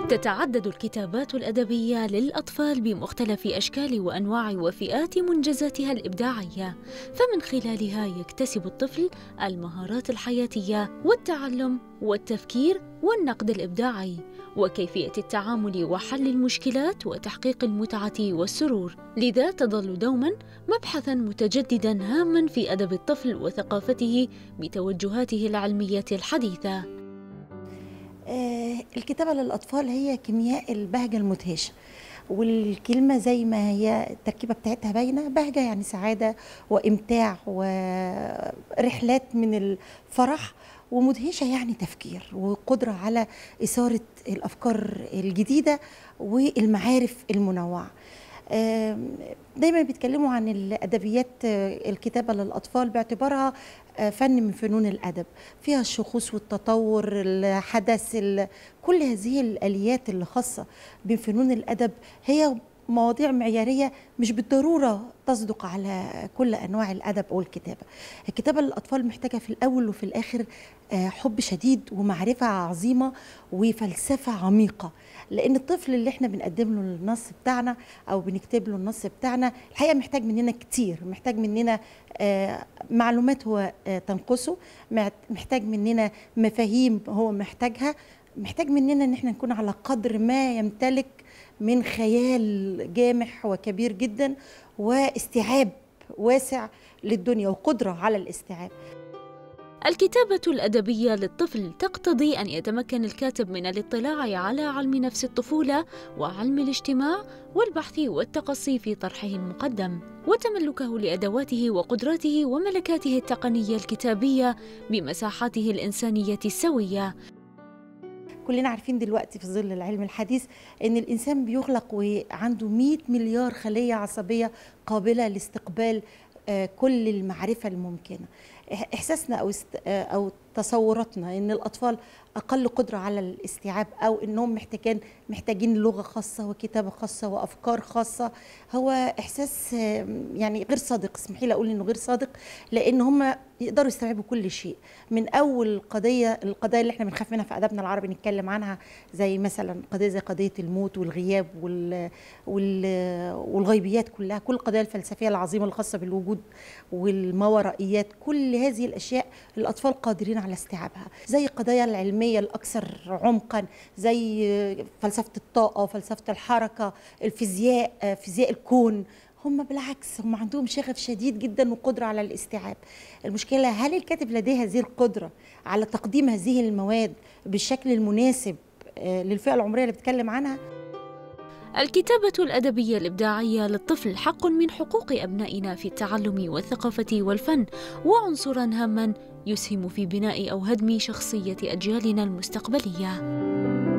تتعدد الكتابات الأدبية للأطفال بمختلف أشكال وأنواع وفئات منجزاتها الإبداعية، فمن خلالها يكتسب الطفل المهارات الحياتية والتعلم والتفكير والنقد الإبداعي، وكيفية التعامل وحل المشكلات وتحقيق المتعة والسرور، لذا تظل دوما مبحثا متجددا هاما في أدب الطفل وثقافته بتوجهاته العلمية الحديثة. آه، الكتابة للأطفال هي كيمياء البهجة المدهشة والكلمة زي ما هي التركيبة بتاعتها باينة بهجة يعني سعادة وإمتاع ورحلات من الفرح ومدهشة يعني تفكير وقدرة على إثارة الأفكار الجديدة والمعارف المنوعة دايما بيتكلموا عن الادبيات الكتابه للاطفال باعتبارها فن من فنون الادب فيها الشخوص والتطور الحدث كل هذه الاليات اللي خاصه بفنون الادب هي مواضيع معياريه مش بالضروره تصدق على كل انواع الادب او الكتابه الكتابه للاطفال محتاجه في الاول وفي الاخر حب شديد ومعرفه عظيمه وفلسفه عميقه لان الطفل اللي احنا بنقدم له النص بتاعنا او بنكتب له النص بتاعنا الحقيقه محتاج مننا كتير محتاج مننا معلومات هو تنقصه محتاج مننا مفاهيم هو محتاجها محتاج مننا ان احنا نكون على قدر ما يمتلك من خيال جامح وكبير جدا واستيعاب واسع للدنيا وقدره على الاستيعاب الكتابة الأدبية للطفل تقتضي أن يتمكن الكاتب من الاطلاع على علم نفس الطفولة وعلم الاجتماع والبحث والتقصي في طرحه المقدم وتملكه لأدواته وقدراته وملكاته التقنية الكتابية بمساحاته الإنسانية السوية كلنا عارفين دلوقتي في ظل العلم الحديث ان الانسان بيخلق وعنده 100 مليار خليه عصبيه قابله لاستقبال كل المعرفه الممكنه احساسنا او است... او تصوراتنا ان الاطفال اقل قدره على الاستيعاب او انهم محتاجين محتاجين لغه خاصه وكتابه خاصه وافكار خاصه هو احساس يعني غير صادق اسمحي لي اقول انه غير صادق لان هم يقدروا يستوعبوا كل شيء من اول قضيه القضايا اللي احنا بنخاف منها في ادبنا العربي نتكلم عنها زي مثلا قضيه زي قضيه الموت والغياب وال... وال... والغيبيات كلها كل القضايا الفلسفيه العظيمه الخاصه بالوجود والماورائيات كل هذه الاشياء الاطفال قادرين على استيعابها زي القضايا العلميه الاكثر عمقا زي فلسفه الطاقه وفلسفه الحركه الفيزياء فيزياء الكون هم بالعكس هم عندهم شغف شديد جدا وقدرة على الاستيعاب المشكلة هل الكاتب لديه هذه القدرة على تقديم هذه المواد بالشكل المناسب للفئة العمرية اللي بتكلم عنها الكتابة الأدبية الإبداعية للطفل حق من حقوق أبنائنا في التعلم والثقافة والفن وعنصرا هاما يسهم في بناء أو هدم شخصية أجيالنا المستقبلية